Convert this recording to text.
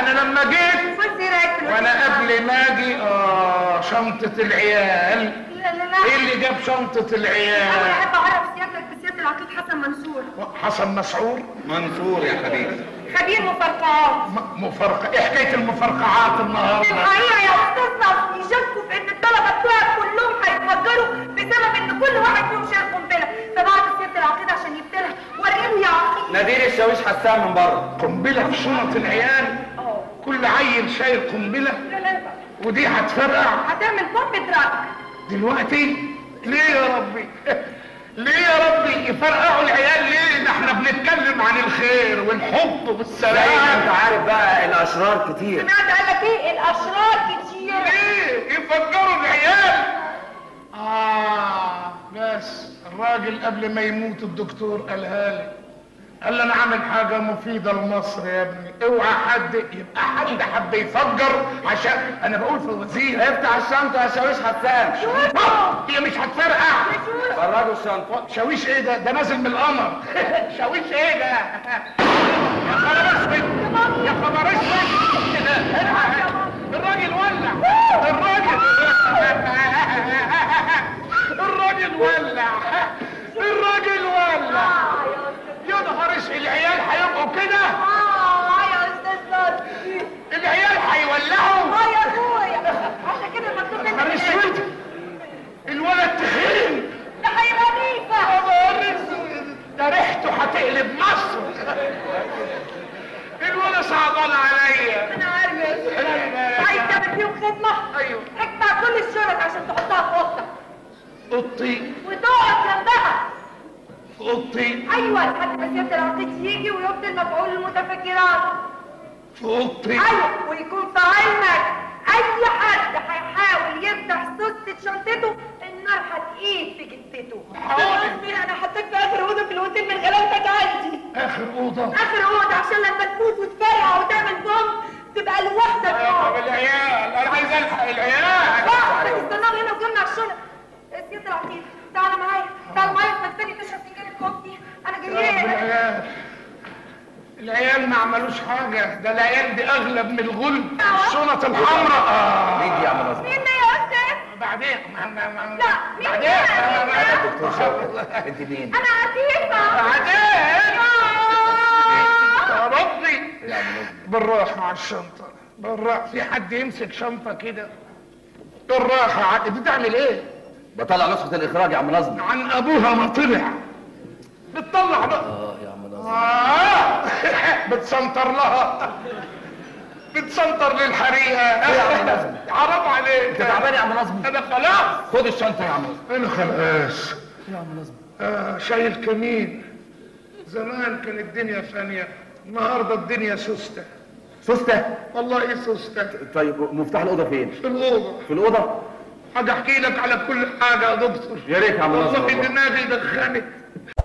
انا لما جيت قلت ايه رايك في وانا الواد قبل ما اجي اه شنطة العيال لا لا لا ايه اللي جاب شنطة انا العيال احب اعرف سيادتك بسياده العقيد حسن منصور حسن مسعور منصور يا حبيبي خبير مفرقعات م- مفرقة ايه حكاية المفرقعات في النهاردة الحقيقه يا استاذنا يشكوا في ان الطلبه بتوعك كلهم هيتفجروا بسبب ان كل واحد فيهم شايل قنبله فبعت سياده العقيد عشان يبتلها وريله يا عقيد نادير الشاويش حسان من بره قنبلة في شنط العيال اه كل عيل شايل قنبلة لا لا ودي هتفرقع هتعمل بومب دراج دلوقتي ليه يا ربي ليه يا ربي يفرقعوا العيال ليه ده احنا بنتكلم عن الخير والحب زي ما انت والسلام عارف بقى الاشرار كتير سمعت قال لك ايه الاشرار كتير ليه يفجروا العيال اه بس الراجل قبل ما يموت الدكتور قالها لي قال لي انا عامل حاجه مفيده لمصر يا ابني اوعى حد يبقى حد حب يفجر عشان انا بقول في الوزير افتح الشنطه يا شاويش حسان هي مش هتفرقع فرجوا الشنطه شاويش ايه ده ده نازل من القمر شاويش ايه ده يا خبر اسود يا خبر اسود الراجل ولع الراجل الراجل ولع الراجل ولع يا نهار اسود العيال هيبقوا كده اه يا استاذ لطفي العيال هيولعوا اه يا ابويا عشان كده مكتوب يا نهار منك اسود الولد تخين ده هيبقى نيفه يا نهار اسود ده ريحته هتقلب مصر الولد صعبان عليا انا عارف يا استاذ عايز تعمل فيهم خدمه ايوه اجمع كل الشرط عشان تحطها في اوضتك اوضتي وتقعد جنبها اوضتي ايوه لحد ما سياده العقيد يجي ويبطل مفعول المتفكرات في اوضتي ايوه ويكون في علمك اي حد هيحاول يفتح سوسة شنطته النار هتقيد في جثته حاضر. قصدي انا حطيت في اخر اوضه في الاوتيل من غلاوتك عندي اخر اوضه اخر اوضه عشان لما تموت وتفرقع وتعمل بوم تبقى لوحدك يا طب العيال انا عايز الحق العيال لا استنى هنا وجمع الشنط سياده العقيد تعالى معايا تعالى معايا في مكتبي تشرب فنجان الكوفي انا يا رب جايه العيال العيال ما عملوش حاجة ده العيال دي أغلب من الغلب الشنط الحمراء آه. مين دي يا عم نصر مين ده يا استاذ بعدين ما ما ما لا، مين بعدين ده؟ ما- مين ده؟ ما- دكتور شوقي انت مين انا عتيقه بعدين آه. يا ربي يا عم نصر بالراحة على الشنطة بالراحة في حد يمسك شنطة كده بالراحة ع- دي تعمل ايه؟ بطلع نسخه الاخراج يا عم نظمي عن ابوها ما طلع بتطلع بقى اه يا عم نظمي آه. بتسنطر لها بتسنطر للحريقة يا عم نظمي حرام عليك انت تعبان يا عم نظمي انا خلاص خد الشنطه يا عم نظمي انا خلاص يا عم نظمي آه شايل كمين زمان كانت الدنيا فانية النهاردة الدنيا سوستة سوسته والله ايه سوستة طيب مفتاح الاوضه فين في الأوضة في الاوضه حاجة احكي لك على كل حاجة يا دكتور يا ريت يا عم ناصر والله والله. دماغي دخنت